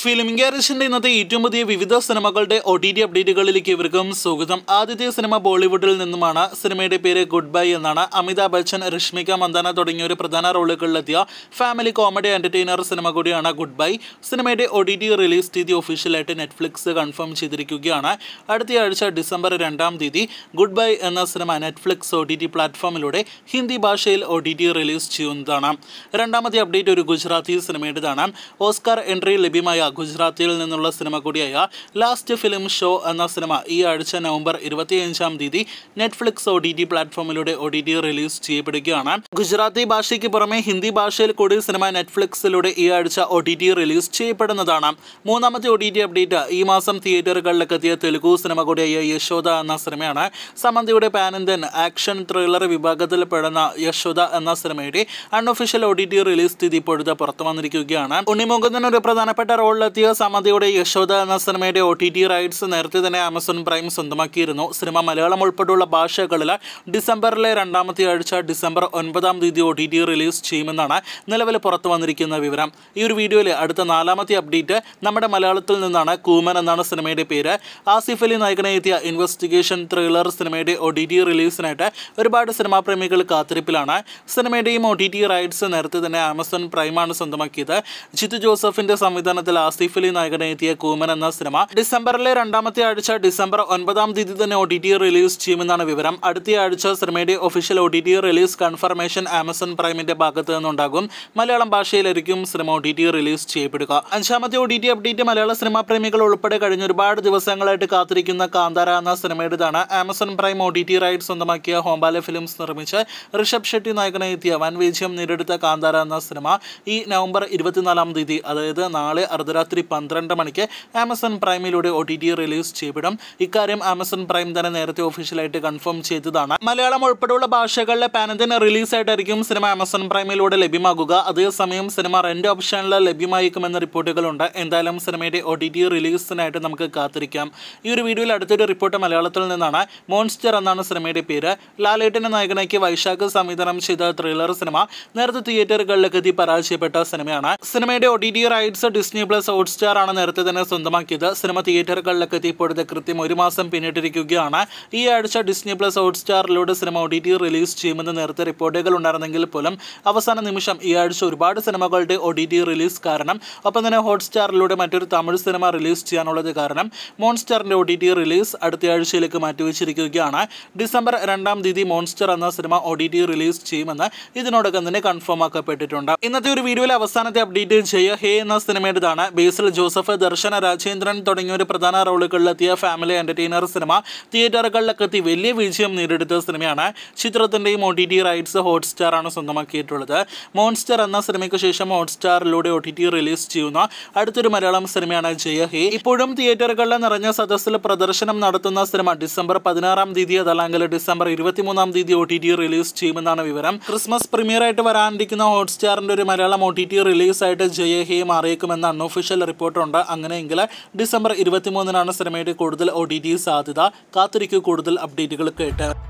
film ഗാരേജിന്റെ ഇന്നത്തെ ഏറ്റവും പുതിയ വിവിധ സിനിമകളുടെ ഒ ടി ടി അപ്ഡേറ്റുകളിലേക്ക് ഇവർക്കും സ്വാഗതം ആദ്യത്തെ സിനിമ ബോളിവുഡിൽ നിന്നുമാണ് സിനിമയുടെ പേര് ഗുഡ് ബൈ എന്നാണ് അമിതാഭ് ബച്ചൻ രശ്മിക മന്ദാന തുടങ്ങിയ ഒരു പ്രധാന റോളുകളിലെത്തിയ ഫാമിലി കോമഡി എന്റർടൈനർ സിനിമ കൂടിയാണ് ഗുഡ് ബൈ സിനിമയുടെ ഒ ടി ടി റിലീസ് തീയതി ഒഫീഷ്യലായിട്ട് നെറ്റ്ഫ്ലിക്സ് കൺഫേം ചെയ്തിരിക്കുകയാണ് അടുത്ത ആഴ്ച ഡിസംബർ രണ്ടാം തീയതി ഗുഡ് ബൈ എന്ന cinema Netflix O T T പ്ലാറ്റ്ഫോമിലൂടെ ഹിന്ദി ഭാഷയിൽ ഒ ടി ടി റിലീസ് ചെയ്യുന്നതാണ് രണ്ടാമത്തെ അപ്ഡേറ്റ് ഒരു ഗുജറാത്തി സിനിമയുടേതാണ് ഓസ്കാർ എൻട്രി ലഭ്യമായ ഗുജറാത്തിയിൽ നിന്നുള്ള സിനിമ കൂടിയായ ലാസ്റ്റ് ഫിലിം ഷോ എന്ന സിനിമ ഈ ആഴ്ച നവംബർ ഇരുപത്തിയഞ്ചാം തീയതി നെറ്റ്ഫ്ലിക്സ് ഒ ടി ടി പ്ലാറ്റ്ഫോമിലൂടെ ഒ ടി ടി റിലീസ് ചെയ്യപ്പെടുകയാണ് ഗുജറാത്തി ഭാഷയ്ക്ക് പുറമെ ഹിന്ദി ഭാഷയിൽ കൂടി സിനിമ നെറ്റ്ഫ്ലിക്സിലൂടെ ഈ ആഴ്ച ഒ ടി ടി റിലീസ് ചെയ്യപ്പെടുന്നതാണ് മൂന്നാമത്തെ ഒ ടി ടി അപ്ഡേറ്റ് ഈ മാസം തിയേറ്ററുകളിലേക്ക് എത്തിയ തെലുഗു സിനിമ കൂടിയായ യശോദ എന്ന സിനിമയാണ് സമന്തിയുടെ പാനന്തൻ ആക്ഷൻ ത്രില്ലർ വിഭാഗത്തിൽ പെടുന്ന യശോദ എന്ന സിനിമയുടെ unofficial O T T release തീയതി ഇപ്പോഴത്തെ പുറത്തു വന്നിരിക്കുകയാണ് ഉണ്ണിമുകുന്ദൻ ഒരു പ്രധാനപ്പെട്ട റോളിലെത്തിയ സമതിയുടെ യശോദ എന്ന സിനിമയുടെ ഒ ടി ടി റൈറ്റ്സ് നേരത്തെ തന്നെ ആമസോൺ പ്രൈം സ്വന്തമാക്കിയിരുന്നു സിനിമ മലയാളം ഉൾപ്പെടെയുള്ള ഭാഷകളിൽ ഡിസംബറിലെ രണ്ടാമത്തെ ആഴ്ച ഡിസംബർ ഒൻപതാം തീയതി ഒ ടി ടി റിലീസ് ചെയ്യുമെന്നാണ് നിലവിൽ പുറത്തു വന്നിരിക്കുന്ന വിവരം ഈ ഒരു വീഡിയോയിൽ അടുത്ത നാലാമത്തെ അപ്ഡേറ്റ് നമ്മുടെ മലയാളത്തിൽ നിന്നാണ് കൂമൻ എന്നാണ് സിനിമയുടെ പേര് ആസിഫ് അലി നായകനെ എത്തിയ ഇൻവെസ്റ്റിഗേഷൻ ത്രില്ലർ സിനിമയുടെ ഒ ടി ടി റിലീസിനായിട്ട് ഒരുപാട് സിനിമാ പ്രേമികൾ കാത്തിരിപ്പിലാണ് സിനിമയുടെയും ഒ ടി ടി റൈറ്റ്സ് നേരത്തെ തന്നെ ആമസോൺ പ്രൈമാണ് സ്വന്തമാക്കിയത് ജിത്തു ജോസഫിന്റെ സംവിധാനത്തിൽ ആസിഫ് അലി നായകനെ എത്തിയ കൂമൻ എന്ന സിനിമ ഡിസംബറിലെ രണ്ടാമത്തെ ആഴ്ച ഡിസംബർ ഒൻപതാം തീയതി തന്നെ ഒ ടി ടി റിലീസ് ചെയ്യുമെന്നാണ് വിവരം അടുത്ത ആഴ്ച സിനിമയുടെ official O T T release confirmation Amazon പ്രൈമിന്റെ ഭാഗത്ത് നിന്നുണ്ടാകും മലയാളം ഭാഷയിലായിരിക്കും cinema O T T release ചെയ്യപ്പെടുക അഞ്ചാമത്തെ ഒ ടി ടി അപ്ഡേറ്റ് മലയാള സിനിമാ പ്രേമികൾ ഉൾപ്പെടെ കഴിഞ്ഞ ഒരുപാട് ദിവസങ്ങളായിട്ട് കാത്തിരിക്കുന്ന കാന്താര എന്ന സിനിമയുടേതാണ് Amazon Prime O T T right സ്വന്തമാക്കിയ ഹോംബാല ഫിലിംസ് നിർമ്മിച്ച് ഋഷഭ് ഷെട്ടി നായകനെ എത്തിയ വൻ വിജയം നേടിയെടുത്ത കാന്താര എന്ന സിനിമ ഈ നവംബർ ഇരുപത്തിനാലാം തീയതി അതായത് നാളെ അർദ്ധരാത്രി പന്ത്രണ്ട് മണിക്ക് ആമസോൺ പ്രൈമിലൂടെ ഒ ടി ടി റിലീസ് ചെയ്യപ്പെടും ഇക്കാര്യം ആമസോൺ പ്രൈം തന്നെ നേരത്തെ ഒഫീഷ്യലായിട്ട് കൺഫേം ചെയ്തതാണ് മലയാളം ഉൾപ്പെടെയുള്ള ഭാഷകളിലെ പാനന്തിന് റിലീസായിട്ടായിരിക്കും സിനിമ ആമസോൺ പ്രൈമിലൂടെ ലഭ്യമാകുക അതേസമയം സിനിമ റെന്റ് ഓപ്ഷനിൽ ലഭ്യമായിരിക്കുമെന്ന റിപ്പോർട്ടുകളുണ്ട് എന്തായാലും സിനിമയുടെ ഒ ടി ടി റിലീസിനായിട്ട് നമുക്ക് കാത്തിരിക്കാം ഈ ഒരു വീഡിയോയിൽ അടുത്തൊരു റിപ്പോർട്ട് മലയാളത്തിൽ നിന്നാണ് മോൺസ്റ്റർ എന്നാണ് സിനിമയുടെ പേര് ലാലേട്ടന്റെ നായകനാക്കി വൈശാഖ് സംവിധാനം ചെയ്ത ത്രില്ലർ സിനിമ നേരത്തെ തിയേറ്ററുകളിലേക്ക് എത്തി പരാജയപ്പെട്ട സിനിമയാണ് സിനിമയുടെ O T T rights Disney Plus Hotstar ആണ് നേരത്തെ തന്നെ സ്വന്തമാക്കിയത് സിനിമ തിയേറ്ററുകളിലേക്ക് എത്തി ഇപ്പോഴത്തെ കൃത്യം ഒരു മാസം പിന്നിട്ടിരിക്കുകയാണ് ഈ ആഴ്ച ഡിസ്നി പ്ലസ് ഹോട്ട്സ്റ്റാറിലൂടെ cinema O T T release ചെയ്യുമെന്ന് നേരത്തെ റിപ്പോർട്ടുകൾ ഉണ്ടായിരുന്നെങ്കിൽ പോലും അവസാന നിമിഷം ഈ ആഴ്ച ഒരുപാട് സിനിമകളുടെ ഒ ടി ടി റിലീസ് കാരണം ഒപ്പം തന്നെ ഹോട്ട്സ്റ്റാറിലൂടെ മറ്റൊരു തമിഴ് സിനിമ റിലീസ് ചെയ്യാനുള്ളത് കാരണം മോൺസ്റ്ററിന്റെ ഒ ടി ടി റിലീസ് അടുത്ത ആഴ്ചയിലേക്ക് മാറ്റിവെച്ചിരിക്കുകയാണ് ഡിസംബർ രണ്ടാം തീയതി മോൺസ്റ്റർ എന്ന cinema O T T release ചെയ്യുമെന്ന് ഇതിനോടകം തന്നെ കൺഫേം ആക്കപ്പെട്ടിട്ടുണ്ട് ഇന്നത്തെ ഒരു വീഡിയോയിലെ അവസാനത്തെ അപ്ഡേറ്റ് ജയ ഹേ എന്ന സിനിമയുടേതാണ് ബേസിൽ ജോസഫ് ദർശന രാജേന്ദ്രൻ തുടങ്ങിയ ഒരു പ്രധാന റോളുകളിലെത്തിയ ഫാമിലി എന്റർടൈനർ സിനിമ തിയേറ്ററുകളിലൊക്കെ എത്തി വലിയ വിജയം നേടിയെടുത്ത സിനിമയാണ് ചിത്രത്തിൻ്റെയും O T T rights Hotstar ആണ് സ്വന്തമാക്കിയിട്ടുള്ളത് മോൺസ്റ്റർ എന്ന സിനിമയ്ക്ക് ശേഷം ഹോട്ട്സ്റ്റാറിലൂടെ ഒ ടി ടി റിലീസ് ചെയ്യുന്ന അടുത്തൊരു മലയാളം സിനിമയാണ് ജയ ഹേ ഇപ്പോഴും തിയേറ്ററുകളിൽ നിറഞ്ഞ സദസ്സിൽ പ്രദർശനം നടത്തുന്ന സിനിമ ഡിസംബർ പതിനാറാം തീയതി അതല്ലെങ്കിൽ ഡിസംബർ ഇരുപത്തിമൂന്നാം തീയതി ഒ ടി ടി റിലീസ് ചെയ്യുമെന്നാണ് വിവരം ക്രിസ്മസ് പ്രീമിയർ ആയിട്ട് വരാനിരിക്കുന്ന ഹോട്ട്സ്റ്റാറിന്റെ ഒരു Malayalam O T T release ആയിട്ട് ജയ ഹേ മാറിയേക്കുമെന്ന അൺഒഫീഷ്യൽ റിപ്പോർട്ടുണ്ട് അങ്ങനെയെങ്കിൽ ഡിസംബർ ഇരുപത്തിമൂന്നിനാണ് സിനിമയുടെ കൂടുതൽ ഒ ടി ടി സാധ്യത കാത്തിരിക്കൂ കൂടുതൽ അപ്ഡേറ്റുകൾ കേട്ട്